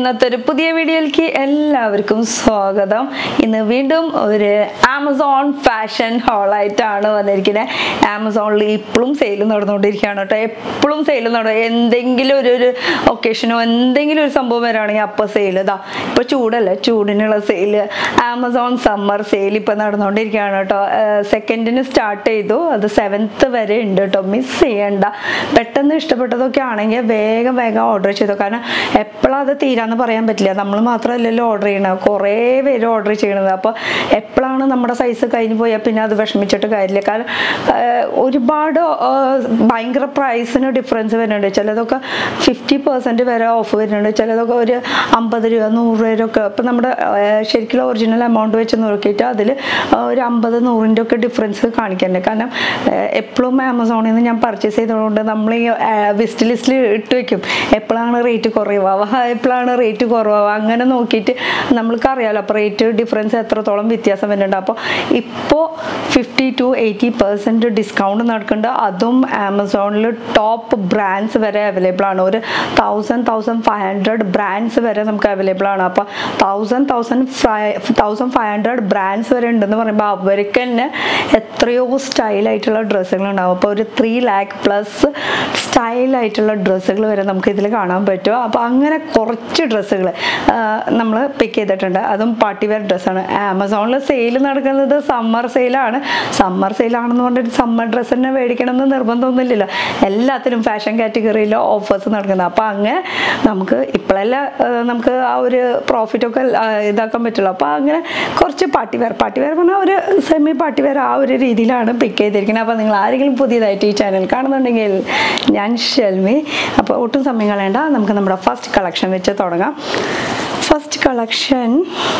ഇന്നത്തെ ഒരു പുതിയ വീഡിയോയിലേക്ക് എല്ലാവർക്കും സ്വാഗതം ഇന്ന് വീണ്ടും ഒരു ആമസോൺ ഫാഷൻ ഹോളായിട്ടാണ് വന്നിരിക്കുന്നത് ആമസോണിൽ ഇപ്പോഴും സെയിൽ നടന്നുകൊണ്ടിരിക്കുകയാണ് കേട്ടോ എപ്പോഴും സെയിൽ നട എന്തെങ്കിലും ഒരു ഒരു ഒക്കേഷനോ എന്തെങ്കിലും ഒരു സംഭവം വരാണെങ്കിൽ അപ്പോൾ സെയിൽ ഇതാ ഇപ്പോൾ ചൂടല്ലേ ചൂടിനുള്ള സെയിൽ ആമസോൺ സമ്മർ സെയിൽ ഇപ്പോൾ നടന്നുകൊണ്ടിരിക്കുകയാണ് കേട്ടോ സെക്കൻഡിന് സ്റ്റാർട്ട് ചെയ്തു അത് സെവൻത്ത് വരെ ഉണ്ട് കേട്ടോ മിസ് ചെയ്യണ്ട പെട്ടെന്ന് ഇഷ്ടപ്പെട്ടതൊക്കെ ആണെങ്കിൽ വേഗം വേഗം ഓർഡർ ചെയ്തു കാരണം എപ്പോഴാണ് അത് തീരാന്ന് പറയാൻ പറ്റില്ല നമ്മൾ മാത്രമല്ലല്ലോ ഓർഡർ ചെയ്യണത് കുറേ പേര് ഓർഡർ ചെയ്യണത് അപ്പോൾ എപ്പോഴാണ് നമ്മുടെ സൈസ് കഴിഞ്ഞ് പോയാൽ പിന്നെ അത് വിഷമിച്ചിട്ട് കാര്യമില്ല കാരണം ആഹ്, ഒരുപാട് ആഹ്, ഭയങ്കര പ്രൈസിന് ഡിഫറൻസ് വരുന്നുണ്ട് ചിലതൊക്കെ ഫിഫ്റ്റി പെർസെൻറ്റ് വരെ ഓഫ് വരുന്നുണ്ട് ചിലതൊക്കെ ഒരു അമ്പത് രൂപ നൂറ് രൂപ ഒക്കെ ഇപ്പം നമ്മുടെ ആഹ്, ശരിക്കുള്ള ഒറിജിനൽ എമൗണ്ട് വെച്ച് നോക്കിയിട്ട് അതിൽ ഒരു അമ്പത് നൂറിൻ്റെ ഒക്കെ ഡിഫറൻസ് കാണിക്കുന്നുണ്ട് കാരണം എപ്പോഴും ആമസോണിൽ നിന്ന് ഞാൻ പർച്ചേസ് ചെയ്തതുകൊണ്ട് നമ്മൾ ഈ വിസ്റ്റ് ലിസ്റ്റിൽ ഇട്ട് വെക്കും എപ്പോഴാണ് റേറ്റ് കുറവാവുക എപ്പോഴാണ് റേറ്റ് കുറവാവുക അങ്ങനെ നോക്കിയിട്ട് നമ്മൾക്ക് അറിയാമല്ലോ അപ്പോൾ റേറ്റ് ഡിഫറൻസ് എത്രത്തോളം വ്യത്യാസം വരുന്നുണ്ട് അപ്പോൾ ഇപ്പോൾ fifty to eighty percent discount നടക്കുന്നുണ്ട് അതും ആമസോണിൽ ടോപ്പ് ബ്രാൻഡ്സ് വരെ അവൈലബിൾ ആണ് ഒരു thousand thousand five hundred brands വരെ നമുക്ക് അവൈലബിൾ ആണ് അപ്പോൾ thousand thousand five thousand five hundred brands വരെ ഉണ്ടെന്ന് പറയുമ്പോൾ അവർക്ക് തന്നെ എത്രയോ സ്റ്റൈലായിട്ടുള്ള ഡ്രസ്സുകൾ ഉണ്ടാവും അപ്പോൾ ഒരു ത്രീ ലാക്ക് പ്ലസ് സ്റ്റൈലായിട്ടുള്ള ഡ്രസ്സുകൾ വരെ നമുക്ക് ഇതിൽ കാണാൻ പറ്റും അപ്പോൾ അങ്ങനെ കുറച്ച് ഡ്രസ്സുകൾ നമ്മൾ പിക്ക് ചെയ്തിട്ടുണ്ട് അതും പാർട്ടി വെയർ ഡ്രസ്സാണ് ആമസോണിൽ സെയിൽ നടക്കുന്നത് സമ്മർ സെയിലാണ് സമ്മർ സെയിലാണെന്ന് പറഞ്ഞിട്ട് സമ്മർ ഡ്രസ്സ് തന്നെ മേടിക്കണം എന്ന് നിർബന്ധമൊന്നുമില്ലല്ലോ എല്ലാത്തിനും ഫാഷൻ കാറ്റഗറിയിൽ ഓഫേഴ്സ് നടക്കുന്നത് അപ്പോൾ അങ്ങനെ നമുക്ക് ഇപ്പോഴല്ല നമുക്ക് ആ ഒരു പ്രോഫിറ്റൊക്കെ ഇതാക്കാൻ പറ്റുള്ളൂ അപ്പോൾ അങ്ങനെ കുറച്ച് പാർട്ടി വെയർ പാർട്ടി വെയർ പറഞ്ഞാൽ ഒരു സെമി പാർട്ടി വെയർ ആ ഒരു രീതിയിലാണ് പിക്ക് ചെയ്തിരിക്കുന്നത് അപ്പോൾ നിങ്ങൾ ആരെങ്കിലും പുതിയതായിട്ട് ഈ ചാനൽ കാണുന്നുണ്ടെങ്കിൽ ഞാൻ ഷെൽമി അപ്പോൾ ഒട്ടും സമയം കളയണ്ട നമുക്ക് നമ്മുടെ ഫസ്റ്റ് കളക്ഷൻ വെച്ച് തുടങ്ങാം ഫസ്റ്റ് കളക്ഷൻ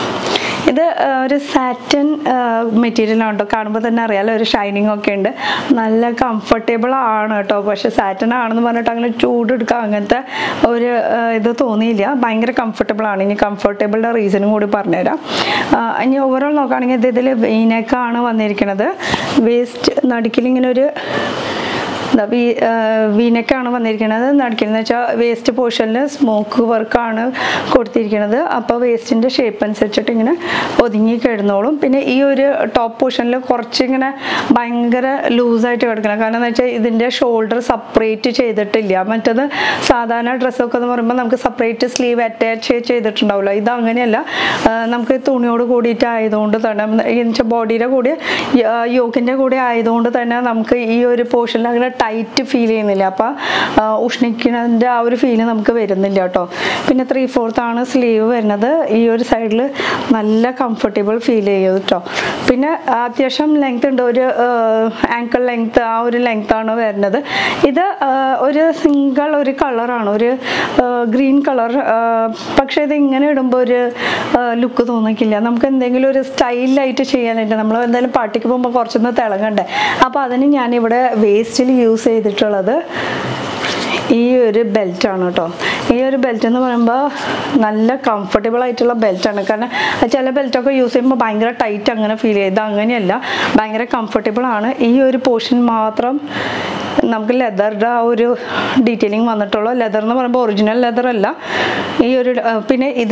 ഇത് ആ, ഒരു സാറ്റൻ മെറ്റീരിയലാണ് കേട്ടോ കാണുമ്പോൾ തന്നെ അറിയാലോ ഒരു ഷൈനിങ് ഒക്കെ ഉണ്ട് നല്ല കംഫർട്ടബിൾ ആണ് കേട്ടോ പക്ഷെ സാറ്റൻ ആണെന്ന് പറഞ്ഞിട്ട് അങ്ങനെ ചൂടെടുക്കാം അങ്ങനത്തെ ഒരു ആ, ഇത് തോന്നിയില്ല ഭയങ്കര കംഫർട്ടബിൾ ആണ് ഇനി കംഫർട്ടബിളിൻ്റെ റീസണും കൂടി പറഞ്ഞുതരാം ആ, ഇനി ഓവറോൾ നോക്കുകയാണെങ്കിൽ ഇത് ഇതിൽ വീനക്കാണ് വന്നിരിക്കുന്നത് വേസ്റ്റ് നടുക്കിൽ ഇങ്ങനെ ഒരു എന്താ വി വീനക്കാണ് വന്നിരിക്കുന്നത് നടിക്കുന്നത് വെച്ചാൽ വേസ്റ്റ് പോർഷനിൽ സ്മോക്ക് വർക്കാണ് കൊടുത്തിരിക്കുന്നത് അപ്പോൾ വേസ്റ്റിൻ്റെ ഷേപ്പ് അനുസരിച്ചിട്ട് ഇങ്ങനെ ഒതുങ്ങി കിടന്നോളും പിന്നെ ഈ ഒരു ടോപ്പ് പോർഷനിൽ കുറച്ചിങ്ങനെ ഭയങ്കര ലൂസായിട്ട് കിടക്കണം കാരണം എന്ന് വെച്ചാൽ ഇതിൻ്റെ ഷോൾഡർ സെപ്പറേറ്റ് ചെയ്തിട്ടില്ല മറ്റത് സാധാരണ ഡ്രസ്സൊക്കെ എന്ന് പറയുമ്പോൾ നമുക്ക് സെപ്പറേറ്റ് സ്ലീവ് അറ്റാച്ച് ചെയ്തിട്ടുണ്ടാവില്ല ഇത് അങ്ങനെയല്ല ആ, നമുക്ക് തുണിയോട് കൂടിയിട്ട് ആയതുകൊണ്ട് തന്നെ ബോഡിയുടെ കൂടെ യോക്കിൻ്റെ കൂടെ ആയതുകൊണ്ട് തന്നെ നമുക്ക് ഈ ഒരു പോർഷനിൽ അങ്ങനെ ടൈറ്റ് ഫീൽ ചെയ്യുന്നില്ല അപ്പോൾ ഉഷ്ണിക്കുന്നതിൻ്റെ ആ ഒരു ഫീല് നമുക്ക് വരുന്നില്ല കേട്ടോ പിന്നെ ത്രീ ഫോർത്ത് ആണ് സ്ലീവ് വരുന്നത് ഈ ഒരു സൈഡിൽ നല്ല കംഫർട്ടബിൾ ഫീൽ ചെയ്യും കേട്ടോ പിന്നെ അത്യാവശ്യം ലെങ്ത് ഉണ്ട് ഒരു ആങ്കിൾ ലെങ്ത് ആ ഒരു ലെങ്ത് ആണ് വരുന്നത് ഇത് ആ, ഒരു സിംഗിൾ ഒരു കളറാണ് ഒരു ഗ്രീൻ കളർ പക്ഷേ ഇത് ഇങ്ങനെ ഇടുമ്പോൾ ഒരു ലുക്ക് തോന്നിക്കില്ല നമുക്ക് എന്തെങ്കിലും ഒരു സ്റ്റൈലായിട്ട് ചെയ്യാനായിട്ട് നമ്മൾ എന്തായാലും പാർട്ടിക്ക് പോകുമ്പോൾ കുറച്ചൊന്ന് തിളങ്ങണ്ടേ അപ്പോൾ അതിന് ഞാനിവിടെ വേസ്റ്റിൽ യൂസ് ചെയ്തിട്ടുള്ളത് ഈ ഒരു ബെൽറ്റാണ് കേട്ടോ ഈ ഒരു ബെൽറ്റ് എന്ന് പറയുമ്പോൾ നല്ല കംഫർട്ടബിൾ ആയിട്ടുള്ള ബെൽറ്റാണ് കാരണം ചില ബെൽറ്റൊക്കെ യൂസ് ചെയ്യുമ്പോൾ ഭയങ്കര ടൈറ്റ് അങ്ങനെ ഫീൽ ചെയ്യും ഇത് അങ്ങനെയല്ല ഭയങ്കര കംഫർട്ടബിൾ ആണ് ഈ ഒരു പോർഷൻ മാത്രം നമുക്ക് ലെതറിൻ്റെ ആ ഒരു ഡീറ്റെയിലിംഗ് വന്നിട്ടുള്ളൂ ലെതർ എന്ന് പറയുമ്പോൾ ഒറിജിനൽ ലെതർ അല്ല ഈ ഒരു ആ, പിന്നെ ഇത്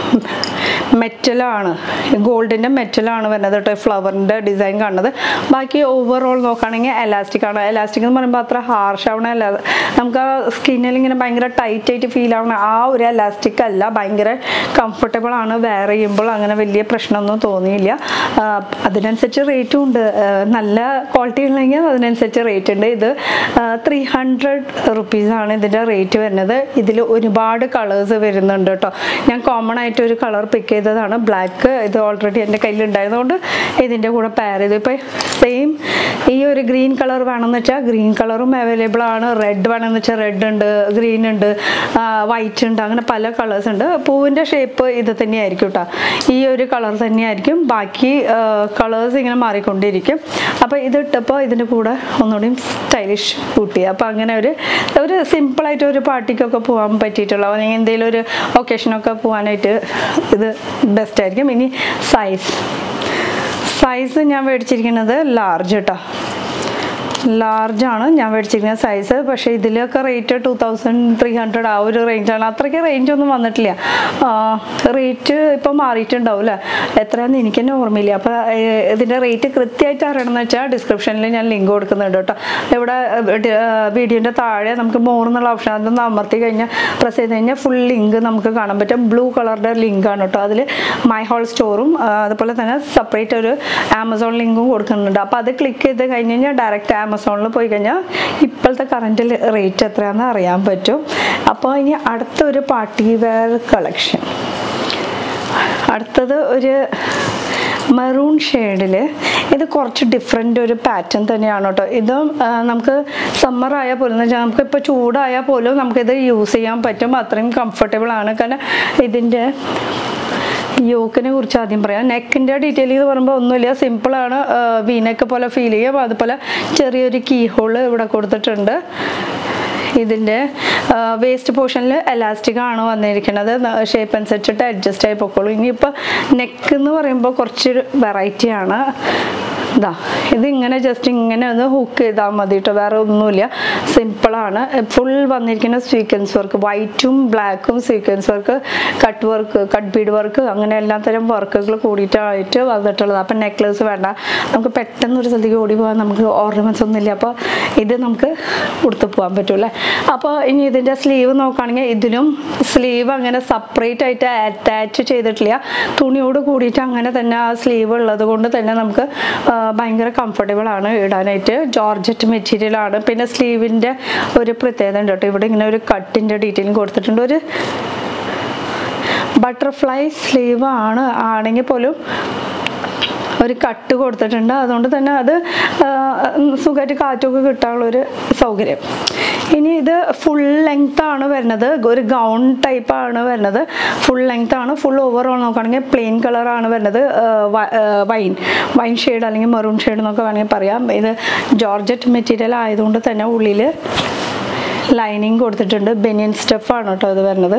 മെറ്റലാണ് ഗോൾഡിൻ്റെ മെറ്റലാണ് വരുന്നത് കേട്ടോ ഫ്ലവറിൻ്റെ ഡിസൈൻ കാണുന്നത് ബാക്കി ഓവറോൾ നോക്കുകയാണെങ്കിൽ എലാസ്റ്റിക് ആണ് എലാസ്റ്റിക് എന്ന് പറയുമ്പോൾ അത്ര ഹാർഷ് ആവണല്ല നമുക്ക് ആ സ്കിന്നിൽ ഇങ്ങനെ ഭയങ്കര ടൈറ്റ് ആയിട്ട് ഫീൽ ആവണ ആ ഒരു എലാസ്റ്റിക് അല്ല ഭയങ്കര കംഫർട്ടബിൾ ആണ് വെയർ ചെയ്യുമ്പോൾ അങ്ങനെ വലിയ പ്രശ്നമൊന്നും തോന്നിയില്ല ആ, അതിനനുസരിച്ച് റേറ്റും ഉണ്ട് ആ, നല്ല ക്വാളിറ്റി ഉണ്ടെങ്കിൽ അതിനനുസരിച്ച് റേറ്റ് ഉണ്ട് ഇത് ത്രീ ഹൺഡ്രഡ് റുപ്പീസാണ് ഇതിൻ്റെ റേറ്റ് വരുന്നത് ഇതിൽ ഒരുപാട് കളേഴ്സ് വരുന്നുണ്ട് കേട്ടോ ഞാൻ കോമൺ ആയിട്ട് ഒരു കളർ പിക്ക് ചെയ്തതാണ് ബ്ലാക്ക് ഇത് ഓൾറെഡി എൻ്റെ കയ്യിൽ ഉണ്ടായതുകൊണ്ട് ഇതിൻ്റെ കൂടെ പെയർ ചെയ്തു ഇപ്പോൾ സെയിം ഈ ഒരു ഗ്രീൻ കളർ വേണമെന്ന് വെച്ചാൽ ഗ്രീൻ കളറും അവൈലബിൾ ആണ് റെഡ് വേണമെന്ന് വെച്ചാൽ റെഡ് ഉണ്ട് ഗ്രീൻ ഉണ്ട് വൈറ്റ് ഉണ്ട് അങ്ങനെ പല കളേഴ്സ് ഉണ്ട് പൂവിൻ്റെ ഷേപ്പ് ഇത് തന്നെയായിരിക്കും കേട്ടോ ഈ ഒരു കളർ തന്നെയായിരിക്കും ബാക്കി കളേഴ്സ് ഇങ്ങനെ മാറിക്കൊണ്ടിരിക്കും അപ്പോൾ ഇത് ഇട്ടപ്പോൾ ഇതിൻ്റെ കൂടെ ഒന്നുകൂടി സ്റ്റൈലിഷ് കൂട്ടി അപ്പോൾ അങ്ങനെ ഒരു ഒരു സിമ്പിളായിട്ട് ഒരു പാർട്ടിക്കൊക്കെ പോകാൻ പറ്റിയിട്ടുള്ള അല്ലെങ്കിൽ എന്തെങ്കിലും ഒരു ഒക്കേഷനൊക്കെ പോകാനായിട്ട് ഇത് ബെസ്റ്റ് ആയിരിക്കും ഇനി സൈസ് സൈസ് ഞാൻ മേടിച്ചിരിക്കുന്നത് ലാർജ് കേട്ടോ ലാർജ് ആണ് ഞാൻ മേടിച്ചിരിക്കുന്ന സൈസ് പക്ഷേ ഇതിലൊക്കെ rate two thousand three hundred ആ ഒരു റേഞ്ചാണ് അത്രയ്ക്ക് റേഞ്ച് ഒന്നും വന്നിട്ടില്ല റേറ്റ് ഇപ്പം മാറിയിട്ടുണ്ടാവും അല്ലേ എത്രയാണെന്ന് എനിക്ക് തന്നെ ഓർമ്മയില്ല അപ്പോൾ ഇതിൻ്റെ റേറ്റ് കൃത്യമായിട്ട് അറിയണമെന്ന് വെച്ചാൽ ഡിസ്ക്രിപ്ഷനിൽ ഞാൻ ലിങ്ക് കൊടുക്കുന്നുണ്ട് കേട്ടോ ഇവിടെ വീഡിയോൻ്റെ താഴെ നമുക്ക് മോർ എന്നുള്ള ഓപ്ഷൻ അതൊന്ന് അമർത്തി കഴിഞ്ഞാൽ പ്രസ് ചെയ്ത് കഴിഞ്ഞാൽ ഫുൾ ലിങ്ക് നമുക്ക് കാണാൻ പറ്റും ബ്ലൂ കളറുടെ ലിങ്കാണ് കേട്ടോ അതിൽ മൈ ഹോൾ സ്റ്റോറും അതുപോലെ തന്നെ സെപ്പറേറ്റ് ഒരു ആമസോൺ ലിങ്കും കൊടുക്കുന്നുണ്ട് അപ്പോൾ അത് ക്ലിക്ക് ചെയ്ത് കഴിഞ്ഞ് കഴിഞ്ഞാൽ ഡയറക്റ്റ് ആമസോണിൽ പോയി കഴിഞ്ഞാൽ ഇപ്പോഴത്തെ കറൻറ്റ് റേറ്റ് എത്രയാണെന്ന് അറിയാൻ പറ്റും അപ്പോൾ ഇനി അടുത്തൊരു പാർട്ടി വെയർ കളക്ഷൻ അടുത്തത് ഒരു മെറൂൺ ഷെയ്ഡിൽ ഇത് കുറച്ച് ഡിഫറെൻ്റ് ഒരു പാറ്റേൺ തന്നെയാണ് കേട്ടോ ഇതും ആ, നമുക്ക് സമ്മർ ആയാൽ പോലും എന്ന് വെച്ചാൽ നമുക്ക് ഇപ്പോൾ ചൂടായാൽ പോലും നമുക്കിത് യൂസ് ചെയ്യാൻ പറ്റും അത്രയും കംഫർട്ടബിൾ ആണ് കാരണം ഇതിൻ്റെ യോക്കിനെ കുറിച്ച് ആദ്യം പറയാം നെക്കിൻ്റെ ഡീറ്റെയിൽ എന്ന് പറയുമ്പോൾ ഒന്നുമില്ല സിമ്പിളാണ് വീനക്ക് പോലെ ഫീൽ ചെയ്യും അതുപോലെ ചെറിയൊരു കീ ഹോള് ഇവിടെ കൊടുത്തിട്ടുണ്ട് ഇതിൻ്റെ വേസ്റ്റ് പോർഷനിൽ എലാസ്റ്റിക് ആണ് വന്നിരിക്കുന്നത് ഷേപ്പ് അനുസരിച്ചിട്ട് അഡ്ജസ്റ്റ് ആയി പൊക്കോളൂ ഇനിയിപ്പോൾ നെക്ക് എന്ന് പറയുമ്പോൾ കുറച്ചൊരു വെറൈറ്റി ആണ് ഇതാ ഇതിങ്ങനെ ജസ്റ്റ് ഇങ്ങനെ ഒന്ന് ഹുക്ക് ചെയ്താൽ മതി കേട്ടോ വേറെ ഒന്നുമില്ല സിമ്പിളാണ് ഫുൾ വന്നിരിക്കുന്ന സ്വീക്വൻസ് വർക്ക് വൈറ്റും ബ്ലാക്കും sequence work cut work cut bead work അങ്ങനെ എല്ലാ തരം വർക്കുകൾ കൂടിയിട്ടായിട്ട് വന്നിട്ടുള്ളത് അപ്പം നെക്ലേസ് വേണ്ട നമുക്ക് പെട്ടെന്ന് ഒരു സ്ഥലത്തേക്ക് ഓടി പോകാൻ നമുക്ക് ഓർണമെൻറ്റ്സ് ഒന്നുമില്ല അപ്പോൾ ഇത് നമുക്ക് ഉടുത്ത് പോകാൻ പറ്റൂല്ലേ അപ്പോൾ ഇനി ഇതിൻ്റെ സ്ലീവ് നോക്കുകയാണെങ്കിൽ ഇതിലും സ്ലീവ് അങ്ങനെ സെപ്പറേറ്റ് ആയിട്ട് അറ്റാച്ച് ചെയ്തിട്ടില്ല തുണിയോട് കൂടിയിട്ട് അങ്ങനെ തന്നെ ആ സ്ലീവ് ഉള്ളത് കൊണ്ട് തന്നെ നമുക്ക് ആ, ഭയങ്കര കംഫർട്ടബിൾ ആണ് ഇടാനായിട്ട് ജോർജറ്റ് മെറ്റീരിയൽ ആണ് പിന്നെ സ്ലീവിൻ്റെ ഒരു പ്രത്യേകത ഉണ്ട് കേട്ടോ ഇവിടെ ഇങ്ങനെ ഒരു കട്ടിൻ്റെ ഡീറ്റെയിലും കൊടുത്തിട്ടുണ്ട് ഒരു ബട്ടർഫ്ലൈ സ്ലീവ് ആണ് ആണെങ്കിൽ പോലും ഒരു കട്ട് കൊടുത്തിട്ടുണ്ട് അതുകൊണ്ട് തന്നെ അത് സുഖമായിട്ട് കാറ്റൊക്കെ കിട്ടാനുള്ളൊരു സൗകര്യം ഇനി ഇത് ഫുൾ ലെങ്ത് ആണ് വരുന്നത് ഒരു ഗൗൺ ടൈപ്പ് ആണ് വരുന്നത് ഫുൾ ലെങ്ത് ആണ് ഫുൾ ഓവറോൾ നോക്കുകയാണെങ്കിൽ പ്ലെയിൻ കളറാണ് വരുന്നത് വൈൻ വൈൻ ഷെയ്ഡ് അല്ലെങ്കിൽ മെറൂൺ ഷെയ്ഡ് എന്നൊക്കെ വേണമെങ്കിൽ പറയാം ഇത് ജോർജറ്റ് മെറ്റീരിയൽ ആയതുകൊണ്ട് തന്നെ ഉള്ളിൽ ലൈനിങ് കൊടുത്തിട്ടുണ്ട് ബെനിയൻ സ്റ്റഫാണ് കേട്ടോ ഇത് വരുന്നത്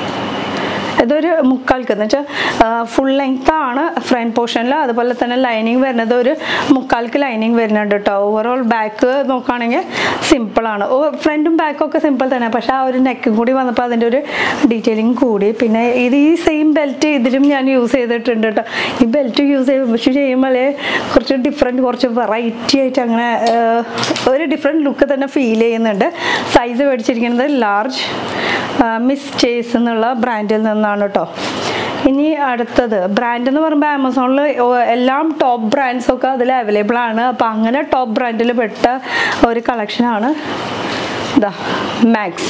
ഇതൊരു മുക്കാൽക്ക് എന്ന് വെച്ചാൽ ഫുൾ ലെങ്ത് ആണ് ഫ്രണ്ട് പോർഷനിൽ അതുപോലെ തന്നെ ലൈനിങ് വരുന്നത് ഒരു മുക്കാൽക്ക് ലൈനിങ് വരുന്നുണ്ട് കേട്ടോ ഓവറോൾ ബാക്ക് നോക്കുകയാണെങ്കിൽ സിമ്പിളാണ് ഓ ഫ്രണ്ടും ബാക്കും ഒക്കെ സിമ്പിൾ തന്നെ പക്ഷേ ആ ഒരു നെക്കും കൂടി വന്നപ്പോൾ അതിൻ്റെ ഒരു ഡീറ്റെയിലിംഗ് കൂടി പിന്നെ ഇത് ഈ സെയിം ബെൽറ്റ് ഇതിലും ഞാൻ യൂസ് ചെയ്തിട്ടുണ്ട് കേട്ടോ ഈ ബെൽറ്റ് യൂസ് ചെയ്യുമ്പോൾ ചെയ്യുമ്പോൾ കുറച്ച് ഡിഫറെൻറ്റ് കുറച്ച് വെറൈറ്റി ആയിട്ട് അങ്ങനെ ആ, ഒരു ഡിഫറെൻറ്റ് ലുക്ക് തന്നെ ഫീൽ ചെയ്യുന്നുണ്ട് സൈസ് മേടിച്ചിരിക്കുന്നത് ലാർജ് മിസ് ചേസ് എന്നുള്ള ബ്രാൻഡിൽ നിന്നാണ് കേട്ടോ ഇനി അടുത്തത് ബ്രാൻഡ് എന്ന് പറയുമ്പോൾ ആമസോണിൽ എല്ലാം ടോപ്പ് ബ്രാൻഡ്സ് ഒക്കെ അതിൽ അവൈലബിൾ ആണ് അപ്പോൾ അങ്ങനെ ടോപ്പ് ബ്രാൻഡിൽ പെട്ട ഒരു കളക്ഷനാണ് ഇതാ മാക്സ്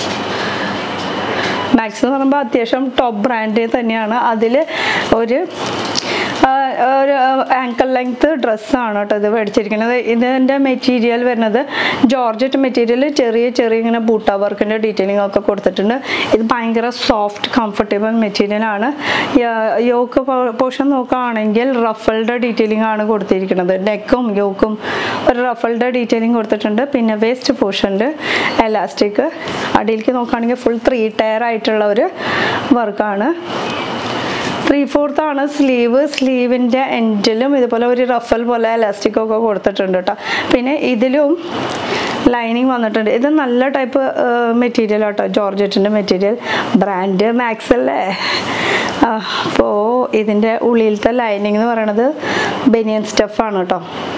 മാക്സ് എന്ന് പറയുമ്പോൾ അത്യാവശ്യം ടോപ്പ് ബ്രാൻഡ് തന്നെയാണ് അതിൽ ഒരു ആ, ഒരു ആങ്കൽ ലെങ്ത് ഡ്രസ്സാണ് കേട്ടോ ഇത് മേടിച്ചിരിക്കുന്നത് ഇതിൻ്റെ മെറ്റീരിയൽ വരുന്നത് ജോർജറ്റ് മെറ്റീരിയൽ ചെറിയ ചെറിയ ഇങ്ങനെ ബൂട്ട വർക്കിൻ്റെ ഡീറ്റെയിലിംഗ് ഒക്കെ കൊടുത്തിട്ടുണ്ട് ഇത് ഭയങ്കര സോഫ്റ്റ് കംഫർട്ടബിൾ മെറ്റീരിയൽ ആണ് യോക്ക് പോർഷൻ നോക്കുകയാണെങ്കിൽ റഫളുടെ ഡീറ്റെയിലിംഗ് ആണ് കൊടുത്തിരിക്കുന്നത് നെക്കും യോക്കും ഒരു റഫളുടെ ഡീറ്റെയിലിംഗ് കൊടുത്തിട്ടുണ്ട് പിന്നെ വേസ്റ്റ് പോർഷനിൽ എലാസ്റ്റിക് അടിയിലേക്ക് നോക്കുകയാണെങ്കിൽ ഫുൾ ത്രീ ടയർ ആയിട്ടുള്ള ഒരു വർക്കാണ് ത്രീ ഫോർത്ത് ആണ് സ്ലീവ് സ്ലീവിൻ്റെ എൻഡിലും ഇതുപോലെ ഒരു റഫൽ പോലെ എലാസ്റ്റിക് ഒക്കെ കൊടുത്തിട്ടുണ്ട് കേട്ടോ പിന്നെ ഇതിലും ലൈനിങ് വന്നിട്ടുണ്ട് ഇത് നല്ല ടൈപ്പ് മെറ്റീരിയൽ കേട്ടോ ജോർജറ്റിൻ്റെ മെറ്റീരിയൽ ബ്രാൻഡ് മാക്സ് അല്ലേ അപ്പോൾ ഇതിൻ്റെ ഉള്ളിലത്തെ ലൈനിങ് എന്ന് പറയണത് ബനിയൻ സ്റ്റഫാണ് കേട്ടോ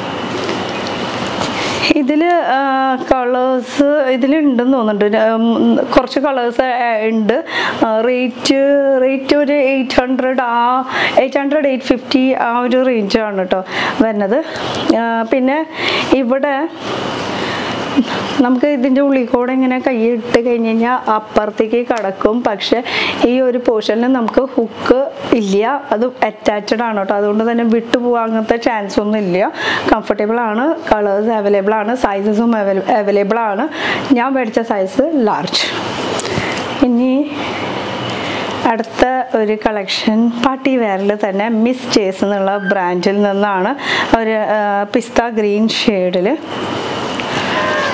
ഇതിൽ കളേഴ്സ് ഇതിലുണ്ടെന്ന് തോന്നുന്നുണ്ട് ഉം, കുറച്ച് കളേഴ്സ് ഉണ്ട് റേറ്റ് റേറ്റ് ഒരു എയ്റ്റ് ഹൺഡ്രഡ് ആ എയ്റ്റ് ഹൺഡ്രഡ് എയ്റ്റ് ഫിഫ്റ്റി ആ ഒരു റേഞ്ചാണ് കേട്ടോ വരുന്നത് ആ, പിന്നെ ഇവിടെ നമുക്ക് ഇതിൻ്റെ ഉള്ളിൽ കൂടെ ഇങ്ങനെ കൈയിട്ട് കഴിഞ്ഞ് കഴിഞ്ഞാൽ അപ്പുറത്തേക്ക് കടക്കും പക്ഷെ ഈ ഒരു പോർഷനിൽ നമുക്ക് ഹുക്ക് ഇല്ല അത് അറ്റാച്ച്ഡ് ആണ് കേട്ടോ അതുകൊണ്ട് തന്നെ വിട്ടു പോകാൻ അങ്ങനത്തെ ചാൻസ് ഒന്നും ഇല്ല കംഫർട്ടബിൾ ആണ് കളേഴ്സ് അവൈലബിൾ ആണ് സൈസസും അവൈലബിൾ ആണ് ഞാൻ മേടിച്ച സൈസ് ലാർജ് ഇനി അടുത്ത ഒരു കളക്ഷൻ പാർട്ടി വെയറിൽ തന്നെ മിസ് ചേസ് എന്നുള്ള ബ്രാൻഡിൽ നിന്നാണ് ഒരു പിസ്ത ഗ്രീൻ ഷെയ്ഡിൽ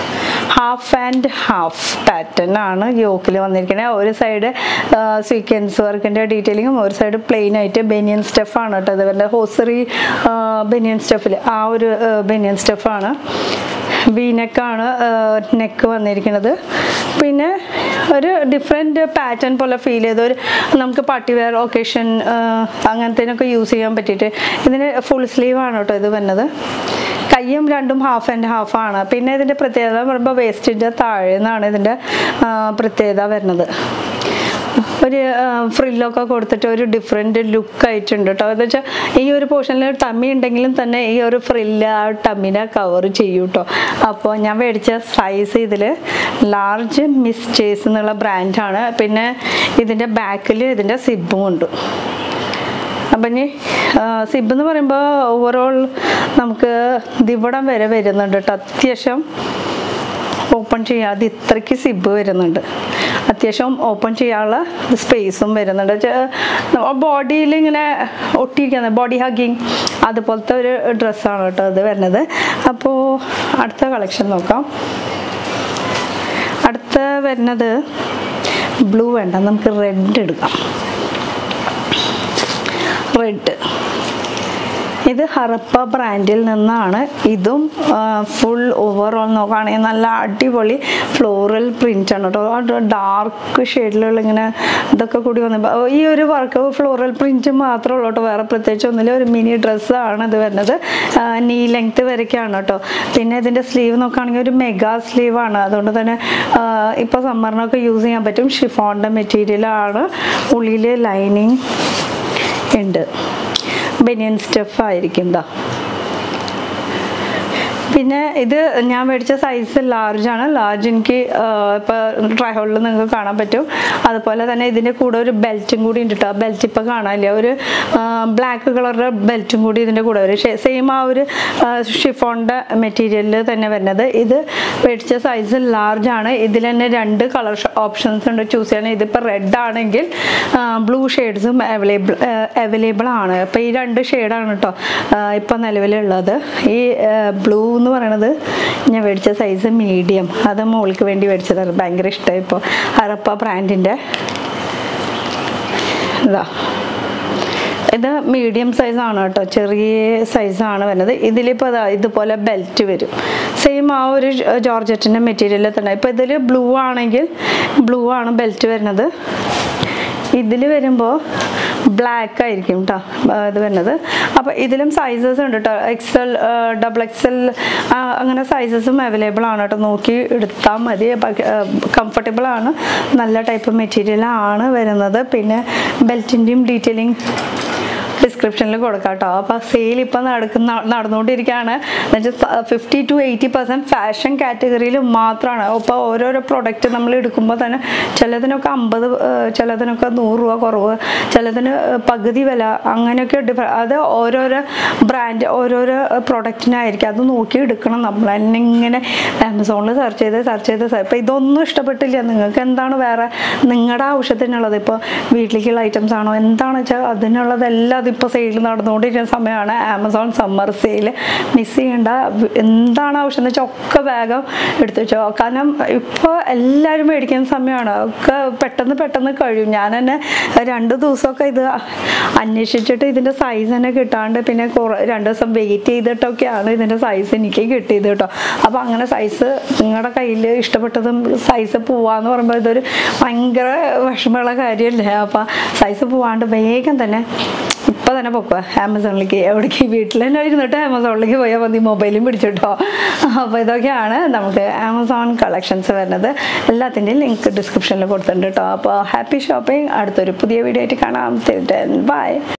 ഹാഫ് ആൻഡ് ഹാഫ് പാറ്റേൺ ആണ് യോക്കിൽ വന്നിരിക്കുന്നത് ഒരു സൈഡ് സീക്വൻസ് വർക്കിൻ്റെ ഡീറ്റെയിലിങ്ങും ഒരു സൈഡ് പ്ലെയിൻ ആയിട്ട് ബെനിയൻ സ്റ്റഫാണ് കേട്ടോ ഇത് വരുന്നത് ഹോസറി ബെനിയൻ സ്റ്റഫിൽ ആ ഒരു ബെനിയൻ സ്റ്റഫാണ് വീനെക്കാണ് നെക്ക് വന്നിരിക്കുന്നത് പിന്നെ ഒരു ഡിഫറെൻറ്റ് പാറ്റേൺ പോലെ ഫീൽ ചെയ്ത് ഒരു നമുക്ക് പാർട്ടി വെയർ ഒക്കേഷൻ അങ്ങനത്തേനൊക്കെ യൂസ് ചെയ്യാൻ പറ്റിയിട്ട് ഇതിന് ഫുൾ സ്ലീവ് ആണ് കേട്ടോ ഇത് വരുന്നത് കയ്യും രണ്ടും ഹാഫ് ആൻഡ് ഹാഫ് ആണ് പിന്നെ ഇതിൻ്റെ പ്രത്യേകത എന്ന് പറയുമ്പോൾ വേസ്റ്റിൻ്റെ താഴെ നിന്നാണ് ഇതിൻ്റെ ആ, പ്രത്യേകത വരുന്നത് ഒരു ഫ്രില്ലൊക്കെ കൊടുത്തിട്ട് ഒരു ഡിഫറെൻറ്റ് ലുക്ക് ആയിട്ടുണ്ട് കേട്ടോ എന്ന് വെച്ചാൽ ഈ ഒരു പോർഷനിൽ ടമ്മി ഉണ്ടെങ്കിലും തന്നെ ഈ ഒരു ഫ്രില്ല് ആ ടമ്മിനെ കവർ ചെയ്യും കേട്ടോ അപ്പോൾ ഞാൻ മേടിച്ച സൈസ് ഇതിൽ ലാർജ് മിസ്റ്റേസ് എന്നുള്ള ബ്രാൻഡാണ് പിന്നെ ഇതിൻ്റെ ബാക്കിൽ ഇതിൻ്റെ സിബും ഉണ്ട് അപ്പം ഇനി സിബ് എന്ന് പറയുമ്പോൾ ഓവറോൾ നമുക്ക് ദിവിടം വരെ വരുന്നുണ്ട് കേട്ടോ അത്യാവശ്യം ഓപ്പൺ ചെയ്യാതെ ഇത്രയ്ക്ക് സിബ് വരുന്നുണ്ട് അത്യാവശ്യം ഓപ്പൺ ചെയ്യാനുള്ള സ്പേസും വരുന്നുണ്ട് ബോഡിയിൽ ഇങ്ങനെ ഒട്ടിയിരിക്കുന്നത് ബോഡി ഹഗ്ഗിങ് അതുപോലത്തെ ഒരു ഡ്രസ്സാണ് കേട്ടോ ഇത് വരുന്നത് അപ്പോൾ അടുത്ത കളക്ഷൻ നോക്കാം അടുത്ത വരുന്നത് ബ്ലൂ വേണ്ട നമുക്ക് റെഡ് എടുക്കാം റെഡ് ഇത് ഹറപ്പ ബ്രാൻഡിൽ നിന്നാണ് ഇതും ഫുൾ ഓവറോൾ നോക്കുകയാണെങ്കിൽ നല്ല അടിപൊളി ഫ്ലോറൽ പ്രിൻ്റ് ആണ് കേട്ടോ ഡാർക്ക് ഷെയ്ഡിലുള്ള ഇങ്ങനെ ഇതൊക്കെ കൂടി വന്നപ്പോൾ ഈ ഒരു വർക്ക് ഫ്ലോറൽ പ്രിൻറ്റ് മാത്രമേ ഉള്ളൂ കേട്ടോ വേറെ പ്രത്യേകിച്ച് ഒന്നുമില്ല ഒരു മിനി ഡ്രസ്സാണ് ഇത് വരുന്നത് നീ ലെങ്ത് വരയ്ക്കാണ് കേട്ടോ പിന്നെ ഇതിൻ്റെ സ്ലീവ് നോക്കുകയാണെങ്കിൽ ഒരു മെഗാ സ്ലീവാണ് അതുകൊണ്ട് തന്നെ ഇപ്പോൾ സമ്മറിനൊക്കെ യൂസ് ചെയ്യാൻ പറ്റും ഷിഫോണിൻ്റെ മെറ്റീരിയലാണ് ഉള്ളിൽ ലൈനിങ് ഉണ്ട് ബനിയൻ സ്റ്റഫ് ആയിരിക്കും ദാ പിന്നെ ഇത് ഞാൻ മേടിച്ച സൈസ് ലാർജ് ആണ് ലാർജ് എനിക്ക് ഇപ്പോൾ ട്രൈ ഹോളിൽ നിങ്ങൾക്ക് കാണാൻ പറ്റും അതുപോലെ തന്നെ ഇതിൻ്റെ കൂടെ ഒരു ബെൽറ്റും കൂടി ഉണ്ട് കേട്ടോ ബെൽറ്റ് ഇപ്പോൾ കാണാനില്ല ഒരു ബ്ലാക്ക് കളറുടെ ബെൽറ്റും കൂടി ഇതിൻ്റെ കൂടെ വരും സെയിം ആ ഒരു ഷിഫോണിൻ്റെ മെറ്റീരിയലിൽ തന്നെ വരുന്നത് ഇത് മേടിച്ച സൈസ് ലാർജ് ആണ് ഇതിൽ തന്നെ രണ്ട് കളർ ഓപ്ഷൻസ് ഉണ്ട് ചൂസ് ചെയ്യാൻ ഇതിപ്പോൾ റെഡ് ആണെങ്കിൽ ബ്ലൂ ഷെയ്ഡ്സും അവൈലബിൾ അവൈലബിൾ ആണ് അപ്പോൾ ഈ രണ്ട് ഷെയ്ഡാണ് കേട്ടോ ഇപ്പോൾ നിലവിലുള്ളത് ഈ ബ്ലൂ എന്ന് പറയണത് ഞാൻ മേടിച്ച സൈസ് മീഡിയം അത് മോൾക്ക് വേണ്ടി മേടിച്ചതാണ് ഭയങ്കര ഇഷ്ടമായി ഇപ്പോൾ ഹറപ്പ ബ്രാൻഡിൻ്റെ ഇതാ ഇത് മീഡിയം സൈസാണ് കേട്ടോ ചെറിയ സൈസാണ് വരുന്നത് ഇതിലിപ്പോൾ അതാ ഇതുപോലെ ബെൽറ്റ് വരും സെയിം ആ ഒരു ജോർജറ്റിൻ്റെ മെറ്റീരിയലിൽ തന്നെ ഇപ്പോൾ ഇതിൽ ബ്ലൂ ആണെങ്കിൽ ബ്ലൂ ആണ് ബെൽറ്റ് വരുന്നത് ഇതിൽ വരുമ്പോൾ ബ്ലാക്ക് ആയിരിക്കും കേട്ടോ ഇത് വരുന്നത് അപ്പോൾ ഇതിലും സൈസസ് ഉണ്ട് കേട്ടോ എക്സൽ ഡബിൾ എക്സൽ അങ്ങനെ സൈസസും അവൈലബിൾ ആണ് കേട്ടോ നോക്കി എടുത്താൽ മതി കംഫർട്ടബിൾ ആണ് നല്ല ടൈപ്പ് മെറ്റീരിയൽ ആണ് വരുന്നത് പിന്നെ ബെൽറ്റിൻ്റെയും ഡീറ്റെയിലിംഗ് ഡിസ്ക്രിപ്ഷനിൽ കൊടുക്കാം കേട്ടോ അപ്പോൾ സെയിൽ ഇപ്പം നടക്കുന്ന നടന്നുകൊണ്ടിരിക്കുകയാണ് എന്നുവെച്ചാൽ fifty to eighty percent fashion കാറ്റഗറിയിൽ മാത്രമാണ് അപ്പോൾ ഓരോരോ പ്രൊഡക്റ്റ് നമ്മൾ എടുക്കുമ്പോൾ തന്നെ ചിലതിനൊക്കെ അമ്പത് ചിലതിനൊക്കെ നൂറ് രൂപ കുറവ് ചിലതിന് പകുതി വില അങ്ങനെയൊക്കെ ഡിഫ അത് ഓരോരോ ബ്രാൻഡ് ഓരോരോ പ്രൊഡക്റ്റിനായിരിക്കും അത് നോക്കി എടുക്കണം നമ്മൾ തന്നെ ഇങ്ങനെ ആമസോണിൽ സെർച്ച് ചെയ്ത് സെർച്ച് ചെയ്ത് ഇപ്പോൾ ഇതൊന്നും ഇഷ്ടപ്പെട്ടില്ല നിങ്ങൾക്ക് എന്താണ് വേറെ നിങ്ങളുടെ ആവശ്യത്തിനുള്ളത് ഇപ്പോൾ വീട്ടിലേക്കുള്ള ഐറ്റംസ് ആണോ എന്താണെന്ന് വെച്ചാൽ അതിനുള്ളതെല്ലാം അതിപ്പോൾ സെയിൽ നടന്നുകൊണ്ടിരിക്കുന്ന സമയമാണ് ആമസോൺ സമ്മർ സെയിൽ മിസ് ചെയ്യേണ്ട എന്താണ് ആവശ്യം എന്ന് വെച്ചാൽ ഒക്കെ വേഗം എടുത്തു വെച്ചോ കാരണം ഇപ്പോൾ എല്ലാവരും മേടിക്കുന്ന സമയമാണ് ഒക്കെ പെട്ടെന്ന് പെട്ടെന്ന് കഴിയും ഞാൻ തന്നെ രണ്ട് ദിവസമൊക്കെ ഇത് അന്വേഷിച്ചിട്ട് ഇതിൻ്റെ സൈസ് തന്നെ കിട്ടാണ്ട് പിന്നെ കുറേ രണ്ട് ദിവസം വെയിറ്റ് ചെയ്തിട്ടൊക്കെയാണ് ഇതിൻ്റെ സൈസ് എനിക്ക് കിട്ടിയത് കേട്ടോ അപ്പോൾ അങ്ങനെ സൈസ് നിങ്ങളുടെ കയ്യിൽ ഇഷ്ടപ്പെട്ടതും സൈസ് പോവാന്ന് പറയുമ്പോൾ ഇതൊരു ഭയങ്കര വിഷമമുള്ള കാര്യമല്ലേ അപ്പോൾ സൈസ് പോവാണ്ട് വേഗം തന്നെ ഇപ്പം തന്നെ പൊക്കുക ആമസോണിലേക്ക് എവിടേക്ക് വീട്ടിൽ തന്നെ ഇരുന്നിട്ട് ആമസോണിലേക്ക് പോയാൽ മതി മൊബൈലും പിടിച്ചിട്ടോ അപ്പോൾ ഇതൊക്കെയാണ് നമുക്ക് ആമസോൺ കളക്ഷൻസ് വരുന്നത് എല്ലാത്തിൻ്റെയും ലിങ്ക് ഡിസ്ക്രിപ്ഷനിൽ കൊടുത്തിട്ടുണ്ട് കേട്ടോ അപ്പോൾ ഹാപ്പി ഷോപ്പിംഗ് അടുത്തൊരു പുതിയ വീഡിയോ ആയിട്ട് കാണാം ബൈ